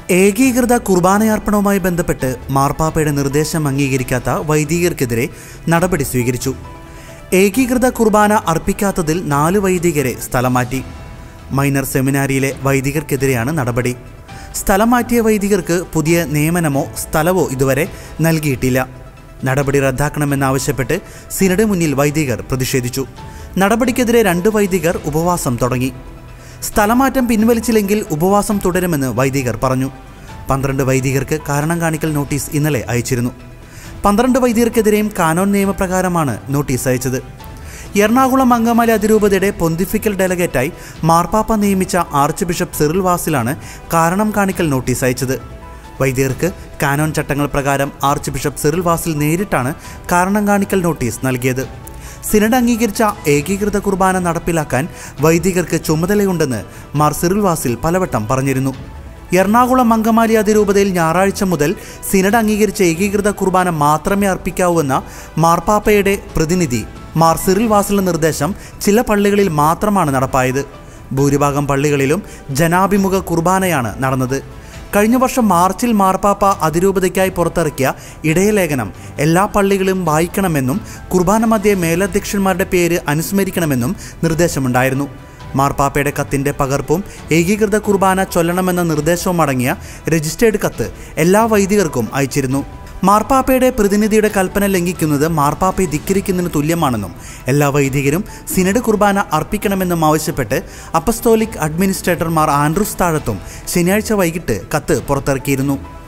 ഏകീകൃത കുർബാനയർപ്പണവുമായി ബന്ധപ്പെട്ട് മാർപ്പാപ്പയുടെ നിർദ്ദേശം അംഗീകരിക്കാത്ത വൈദികർക്കെതിരെ നടപടി സ്വീകരിച്ചു ഏകീകൃത കുർബാന അർപ്പിക്കാത്തതിൽ നാല് വൈദികരെ സ്ഥലം മാറ്റി മൈനർ സെമിനാരിയിലെ വൈദികർക്കെതിരെയാണ് നടപടി സ്ഥലം മാറ്റിയ വൈദികർക്ക് പുതിയ നിയമനമോ സ്ഥലവോ ഇതുവരെ നൽകിയിട്ടില്ല നടപടി റദ്ദാക്കണമെന്നാവശ്യപ്പെട്ട് സിനഡ് മുന്നിൽ വൈദികർ പ്രതിഷേധിച്ചു നടപടിക്കെതിരെ രണ്ട് വൈദികർ ഉപവാസം തുടങ്ങി സ്ഥലമാറ്റം പിൻവലിച്ചില്ലെങ്കിൽ ഉപവാസം തുടരുമെന്ന് വൈദികർ പറഞ്ഞു പന്ത്രണ്ട് വൈദികർക്ക് കാരണം കാണിക്കൽ നോട്ടീസ് ഇന്നലെ അയച്ചിരുന്നു പന്ത്രണ്ട് വൈദികർക്കെതിരെയും കാനോൻ നിയമപ്രകാരമാണ് നോട്ടീസ് അയച്ചത് എറണാകുളം അങ്കമാലി അതിരൂപതയുടെ പൊന്തിഫിക്കൽ ഡെലഗേറ്റായി മാർപ്പാപ്പ നിയമിച്ച ആർച്ച് ബിഷപ്പ് സിറിൽ വാസിലാണ് കാരണം കാണിക്കൽ നോട്ടീസ് അയച്ചത് വൈദികർക്ക് കാനോൻ ചട്ടങ്ങൾ പ്രകാരം ആർച്ച് ബിഷപ്പ് സിറിൽ വാസിൽ നേരിട്ടാണ് കാരണം കാണിക്കൽ നോട്ടീസ് നൽകിയത് സിനഡ് അംഗീകരിച്ച ഏകീകൃത കുർബാന നടപ്പിലാക്കാൻ വൈദികർക്ക് ചുമതലയുണ്ടെന്ന് മാർ സിറിൽ വാസിൽ പലവട്ടം പറഞ്ഞിരുന്നു എറണാകുളം അങ്കമാലി അതിരൂപതയിൽ ഞായറാഴ്ച മുതൽ സിനഡ് അംഗീകരിച്ച ഏകീകൃത കുർബാന മാത്രമേ അർപ്പിക്കാവൂവെന്ന മാർപ്പാപ്പയുടെ പ്രതിനിധി മാർ സിറിൽ വാസിലെ നിർദ്ദേശം ചില പള്ളികളിൽ മാത്രമാണ് നടപ്പായത് ഭൂരിഭാഗം പള്ളികളിലും ജനാഭിമുഖ കുർബാനയാണ് നടന്നത് കഴിഞ്ഞ വർഷം മാർച്ചിൽ മാർപ്പാപ്പ അതിരൂപതയ്ക്കായി പുറത്തിറക്കിയ ഇടയലേഖനം എല്ലാ പള്ളികളും വായിക്കണമെന്നും കുർബാന മധ്യേ മേലധ്യക്ഷന്മാരുടെ പേര് അനുസ്മരിക്കണമെന്നും നിർദ്ദേശമുണ്ടായിരുന്നു മാർപ്പാപ്പയുടെ കത്തിൻ്റെ പകർപ്പും ഏകീകൃത കുർബാന ചൊല്ലണമെന്ന നിർദ്ദേശവും അടങ്ങിയ രജിസ്റ്റേർഡ് കത്ത് എല്ലാ വൈദികർക്കും അയച്ചിരുന്നു മാർപ്പാപ്പയുടെ പ്രതിനിധിയുടെ കൽപ്പന ലംഘിക്കുന്നത് മാർപ്പാപ്പയെ ധിക്കരിക്കുന്നതിന് തുല്യമാണെന്നും എല്ലാ വൈദികരും സിനഡ് കുർബാന അർപ്പിക്കണമെന്നും ആവശ്യപ്പെട്ട് അപ്പസ്തോലിക് അഡ്മിനിസ്ട്രേറ്റർ മാർ ആൻഡ്രൂസ് താഴത്തും ശനിയാഴ്ച വൈകിട്ട് കത്ത് പുറത്തിറക്കിയിരുന്നു